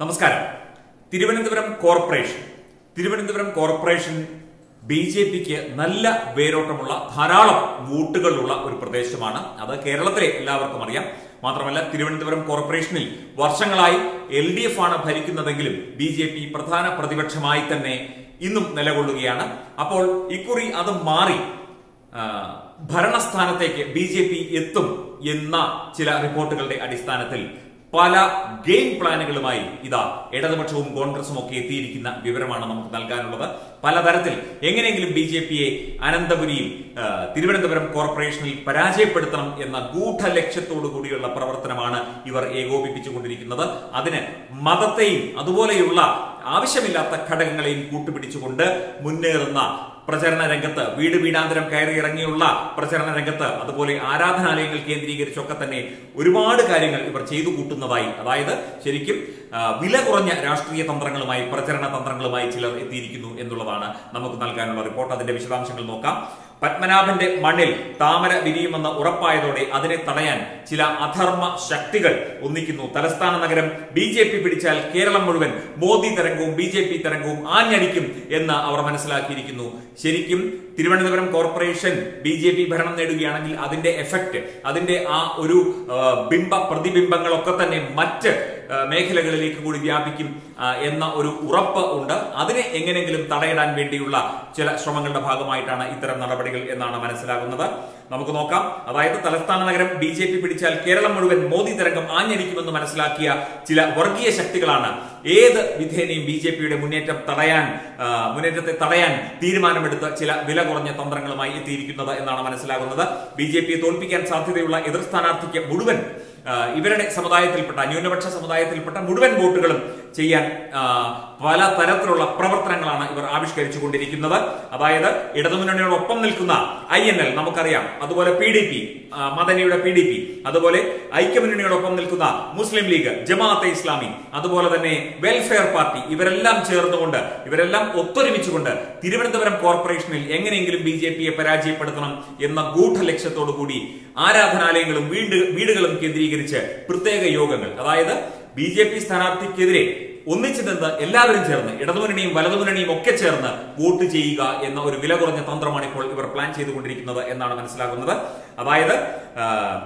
നമസ്കാരം Thiruvananthapuram corporation Thiruvananthapuram corporation B ജെ പിക്ക് നല്ല വേരോട്ടമുള്ള ധാരാളം വോട്ടുകളുള്ള ഒരു പ്രദേശമാണ് അത് കേരളത്തിലെ എല്ലാവർക്കും അറിയാം മാത്രമല്ല തിരുവനന്തപുരം കോർപ്പറേഷനിൽ വർഷങ്ങളായി എൽ ഡി എഫ് ആണ് ഭരിക്കുന്നതെങ്കിലും ബി ജെ പി പ്രധാന പ്രതിപക്ഷമായി തന്നെ ഇന്നും നിലകൊള്ളുകയാണ് അപ്പോൾ ഇക്കുറി അത് മാറി ആ, ഭരണസ്ഥാനത്തേക്ക് ബി ജെ പി എത്തും എന്ന ചില റിപ്പോർട്ടുകളുടെ അടിസ്ഥാനത്തിൽ പല ഗെയിം പ്ലാനുകളുമായി ഇതാ ഇടതുപക്ഷവും കോൺഗ്രസും ഒക്കെ എത്തിയിരിക്കുന്ന വിവരമാണ് നമുക്ക് നൽകാനുള്ളത് പലതരത്തിൽ എങ്ങനെയെങ്കിലും ബി ജെ പിയെ അനന്തപുരിയിൽ ആ, തിരുവനന്തപുരം കോർപ്പറേഷനിൽ പരാജയപ്പെടുത്തണം എന്ന ഗൂഢലക്ഷ്യത്തോടു കൂടിയുള്ള പ്രവർത്തനമാണ് ഇവർ ഏകോപിപ്പിച്ചുകൊണ്ടിരിക്കുന്നത് അതിന് മതത്തെയും അതുപോലെയുള്ള ആവശ്യമില്ലാത്ത ഘടകങ്ങളെയും കൂട്ടുപിടിച്ചുകൊണ്ട് മുന്നേറുന്ന പ്രചരണ രംഗത്ത് വീട് വീടാന്തരം കയറി ഇറങ്ങിയുള്ള പ്രചരണ രംഗത്ത് അതുപോലെ ആരാധനാലയങ്ങൾ കേന്ദ്രീകരിച്ചൊക്കെ തന്നെ ഒരുപാട് കാര്യങ്ങൾ ഇവർ ചെയ്തു കൂട്ടുന്നതായി അതായത് ശരിക്കും ആ, വില കുറഞ്ഞ രാഷ്ട്രീയ തന്ത്രങ്ങളുമായി പ്രചരണ തന്ത്രങ്ങളുമായി ചിലർ എത്തിയിരിക്കുന്നു എന്നുള്ളതാണ് നമുക്ക് നൽകാനുള്ള റിപ്പോർട്ട് അതിന്റെ വിശദാംശങ്ങൾ നോക്കാം പത്മനാഭന്റെ മണ്ണിൽ താമര വിരിയുമെന്ന് ഉറപ്പായതോടെ അതിനെ തടയാൻ ചില അധർമ്മ ശക്തികൾ ഒന്നിക്കുന്നു തലസ്ഥാന നഗരം ബി ജെ പി പിടിച്ചാൽ കേരളം മുഴുവൻ മോദി തരംഗവും ബി ജെ പി തരംഗവും ആഞ്ഞടിക്കും എന്ന് അവർ മനസ്സിലാക്കിയിരിക്കുന്നു ശരിക്കും Thiruvananthapuram corporation B J P ഭരണം നേടുകയാണെങ്കിൽ അതിന്റെ എഫക്ട് അതിന്റെ ആ ഒരു ആ, ബിംബ പ്രതിബിംബങ്ങളൊക്കെ തന്നെ മറ്റ് ആ, മേഖലകളിലേക്ക് കൂടി വ്യാപിക്കും ആ, എന്ന ഒരു ഉറപ്പ് ഉണ്ട് അതിനെ എങ്ങനെയെങ്കിലും തടയിടാൻ വേണ്ടിയുള്ള ചില ശ്രമങ്ങളുടെ ഭാഗമായിട്ടാണ് ഇത്തരം നടപടികൾ എന്നാണ് മനസ്സിലാകുന്നത് നമുക്ക് നോക്കാം അതായത് തലസ്ഥാന നഗരം ബി ജെ പി പിടിച്ചാൽ കേരളം മുഴുവൻ മോദി തരംഗം ആഞ്ഞടിക്കുമെന്ന് മനസ്സിലാക്കിയ ചില വർഗീയ ശക്തികളാണ് ഏത് വിധേനയും ബി ജെ പിയുടെ മുന്നേറ്റം തടയാൻ ആ, മുന്നേറ്റത്തെ തടയാൻ തീരുമാനമെടുത്ത് ചില വില കുറഞ്ഞ തന്ത്രങ്ങളുമായി എത്തിയിരിക്കുന്നത് എന്നാണ് മനസ്സിലാകുന്നത് ബി ജെ പിയെ തോൽപ്പിക്കാൻ സാധ്യതയുള്ള എതിർ സ്ഥാനാർത്ഥിക്ക് മുഴുവൻ ആ, ഇവരുടെ സമുദായത്തിൽപ്പെട്ട ന്യൂനപക്ഷ സമുദായത്തിൽപ്പെട്ട മുഴുവൻ വോട്ടുകളും ചെയ്യാൻ ആ, പല തരത്തിലുള്ള പ്രവർത്തനങ്ങളാണ് ഇവർ ആവിഷ്കരിച്ചു കൊണ്ടിരിക്കുന്നത് അതായത് ഇടതുമുന്നണിയോടൊപ്പം നിൽക്കുന്ന ഐ എൻ എൽ നമുക്കറിയാം അതുപോലെ പി ഡി പി മദനിയുടെ പി ഡി പി അതുപോലെ ഐക്യമുന്നണിയോടൊപ്പം നിൽക്കുന്ന മുസ്ലിം ലീഗ് ജമാഅത്തെ ഇസ്ലാമി അതുപോലെ തന്നെ വെൽഫെയർ പാർട്ടി ഇവരെല്ലാം ചേർന്നുകൊണ്ട് ഇവരെല്ലാം ഒത്തൊരുമിച്ചുകൊണ്ട് തിരുവനന്തപുരം കോർപ്പറേഷനിൽ എങ്ങനെയെങ്കിലും ബി ജെ പിയെ പരാജയപ്പെടുത്തണം എന്ന ഗൂഢലക്ഷ്യത്തോടു കൂടി ആരാധനാലയങ്ങളും വീട് വീടുകളും കേന്ദ്രീകരിച്ച് പ്രത്യേക യോഗങ്ങൾ അതായത് ബി ജെ പി സ്ഥാനാർത്ഥിക്കെതിരെ ഒന്നിച്ചു നിന്ന് എല്ലാവരും ചേർന്ന് ഇടതുമുന്നണിയും വലതുമുന്നണിയും ഒക്കെ ചേർന്ന് വോട്ട് ചെയ്യുക എന്ന ഒരു വില കുറഞ്ഞ തന്ത്രമാണ് ഇപ്പോൾ ഇവർ പ്ലാൻ ചെയ്തുകൊണ്ടിരിക്കുന്നത് എന്നാണ് മനസ്സിലാകുന്നത് അതായത് ആ,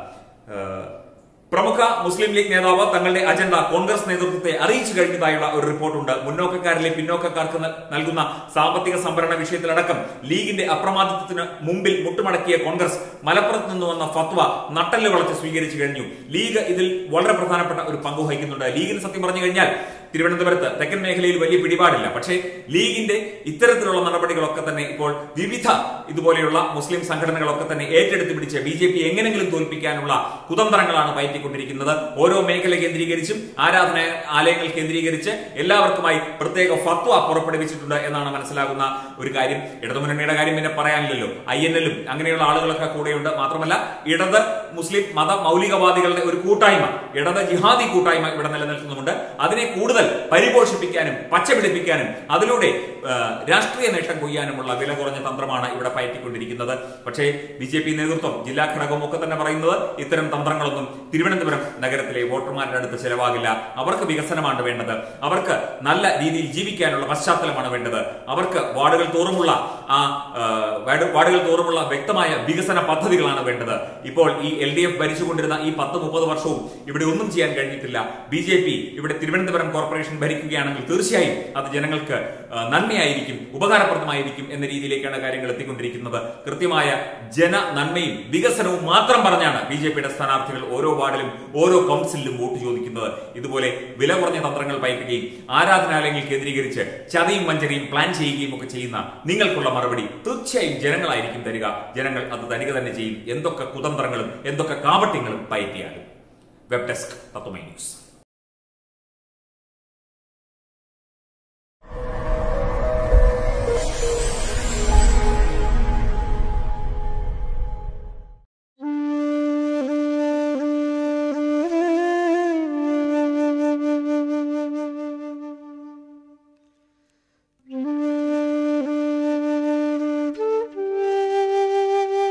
ആ, പ്രമുഖ മുസ്ലിം ലീഗ് നേതാവ് തങ്ങളുടെ അജണ്ട കോൺഗ്രസ് നേതൃത്വത്തെ അറിയിച്ചു കഴിഞ്ഞതായുള്ള ഒരു റിപ്പോർട്ടുണ്ട് മുന്നോക്കക്കാരിലെ പിന്നോക്കക്കാർക്ക് നൽ- നൽകുന്ന സാമ്പത്തിക സംഭരണ വിഷയത്തിലടക്കം ലീഗിന്റെ അപ്രമാദിത്വത്തിന് മുമ്പിൽ മുട്ടുമടക്കിയ കോൺഗ്രസ് മലപ്പുറത്ത് നിന്ന് വന്ന ഫത്വ നട്ടല് വളച്ച് സ്വീകരിച്ചു കഴിഞ്ഞു ലീഗ് ഇതിൽ വളരെ പ്രധാനപ്പെട്ട ഒരു പങ്ക് വഹിക്കുന്നുണ്ട് ലീഗിന് സത്യം പറഞ്ഞു കഴിഞ്ഞാൽ തിരുവനന്തപുരത്ത് തെക്കൻ മേഖലയിൽ വലിയ പിടിപാടില്ല പക്ഷേ ലീഗിന്റെ ഇത്തരത്തിലുള്ള നടപടികളൊക്കെ തന്നെ ഇപ്പോൾ വിവിധ ഇതുപോലെയുള്ള മുസ്ലിം സംഘടനകളൊക്കെ തന്നെ ഏറ്റെടുത്ത് പിടിച്ച് ബി ജെ പി എങ്ങനെങ്കിലും തോൽപ്പിക്കാനുള്ള കുതന്ത്രങ്ങളാണ് പയറ്റിക്കൊണ്ടിരിക്കുന്നത് ഓരോ മേഖല കേന്ദ്രീകരിച്ചും ആരാധന ആലയങ്ങൾ കേന്ദ്രീകരിച്ച് എല്ലാവർക്കുമായി പ്രത്യേക ഫത്വ പുറപ്പെടുവിച്ചിട്ടുണ്ട് എന്നാണ് മനസ്സിലാകുന്ന ഒരു കാര്യം ഇടതുമുന്നണിയുടെ കാര്യം പിന്നെ പറയാനില്ലല്ലോ ഐ എൻ എല്ലും അങ്ങനെയുള്ള ആളുകളൊക്കെ കൂടെയുണ്ട് മാത്രമല്ല ഇടത് മുസ്ലിം മത മൗലികവാദികളുടെ ഒരു കൂട്ടായ്മ ഇടത് ജിഹാദി കൂട്ടായ്മ ഇവിടെ നിലനിൽക്കുന്നുമുണ്ട് അതിനെ കൂടുതൽ പരിപോഷിപ്പിക്കാനും പച്ചപിടിപ്പിക്കാനും അതിലൂടെ ആ, രാഷ്ട്രീയ നേട്ടം കൊയ്യാനുമുള്ള വില കുറഞ്ഞ തന്ത്രമാണ് ഇവിടെ പയറ്റിക്കൊണ്ടിരിക്കുന്നത് പക്ഷേ ബി ജെ പി നേതൃത്വം ജില്ലാ ഘടകം ഒക്കെ തന്നെ പറയുന്നത് ഇത്തരം തന്ത്രങ്ങളൊന്നും തിരുവനന്തപുരം നഗരത്തിലെ വോട്ടർമാരുടെ അടുത്ത് ചെലവാകില്ല അവർക്ക് വികസനമാണ് വേണ്ടത് അവർക്ക് നല്ല രീതിയിൽ ജീവിക്കാനുള്ള പശ്ചാത്തലമാണ് വേണ്ടത് അവർക്ക് വാർഡുകൾ തോറുമുള്ള ആ ആ, വാർഡ് വാർഡുകൾ തോറുമുള്ള വ്യക്തമായ വികസന പദ്ധതികളാണ് വേണ്ടത് ഇപ്പോൾ ഈ എൽ ഡി എഫ് ഭരിച്ചുകൊണ്ടിരുന്ന ഈ പത്ത് മുപ്പത് വർഷവും ഇവിടെ ഒന്നും ചെയ്യാൻ കഴിഞ്ഞിട്ടില്ല ബി ജെ പി ഇവിടെ തിരുവനന്തപുരം കോർപ്പറേഷൻ ഭരിക്കുകയാണെങ്കിൽ തീർച്ചയായും അത് ജനങ്ങൾക്ക് ആ, നന്മയായിരിക്കും ഉപകാരപ്രദമായിരിക്കും എന്ന രീതിയിലേക്കാണ് കാര്യങ്ങൾ എത്തിക്കൊണ്ടിരിക്കുന്നത് കൃത്യമായ ജന നന്മയും വികസനവും മാത്രം പറഞ്ഞാണ് ബി ജെ പിയുടെ സ്ഥാനാർത്ഥികൾ ഓരോ വാർഡിലും ഓരോ കൗൺസിലിലും വോട്ട് ചോദിക്കുന്നത് ഇതുപോലെ വില കുറഞ്ഞ തന്ത്രങ്ങൾ പയറ്റുകയും ആരാധനാലയങ്ങൾ കേന്ദ്രീകരിച്ച് ചതയും വഞ്ചനയും പ്ലാൻ ചെയ്യുകയും ഒക്കെ ചെയ്യുന്ന നിങ്ങൾക്കുള്ള മറുപടി തീർച്ചയായും ജനങ്ങളായിരിക്കും തരിക ജനങ്ങൾ അത് തരിക തന്നെ ചെയ്യും എന്തൊക്കെ കുതന്ത്രങ്ങളും എന്തൊക്കെ കാപട്യങ്ങളും പയറ്റിയാലും web desk Tatwamayi news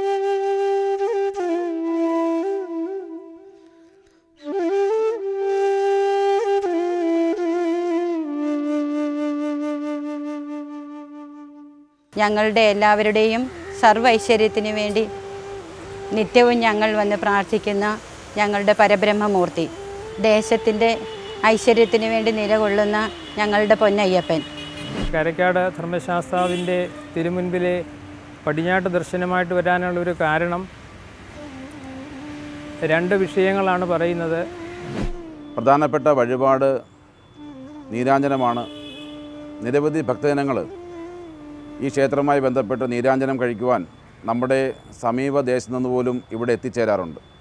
Thank you. ഞങ്ങളുടെ എല്ലാവരുടെയും സർവ്വ ഐശ്വര്യത്തിന് വേണ്ടി നിത്യവും ഞങ്ങൾ വന്ന് പ്രാർത്ഥിക്കുന്ന ഞങ്ങളുടെ പരബ്രഹ്മമൂർത്തി ദേശത്തിൻ്റെ ഐശ്വര്യത്തിന് വേണ്ടി നിലകൊള്ളുന്ന ഞങ്ങളുടെ പൊന്നയ്യപ്പൻ കരക്കാട് ധർമ്മശാസ്താവിൻ്റെ തിരുമുൻപിലെ പടിഞ്ഞാട്ട് ദർശനമായിട്ട് വരാനുള്ള ഒരു കാരണം രണ്ട് വിഷയങ്ങളാണ് പറയുന്നത് പ്രധാനപ്പെട്ട വഴിപാട് നീരാഞ്ജനമാണ് നിരവധി ഭക്തജനങ്ങൾ ഈ ക്ഷേത്രവുമായി ബന്ധപ്പെട്ട് നീരാഞ്ജനം കഴിക്കുവാൻ നമ്മുടെ സമീപ ദേശത്തു നിന്ന് പോലും ഇവിടെ എത്തിച്ചേരാറുണ്ട്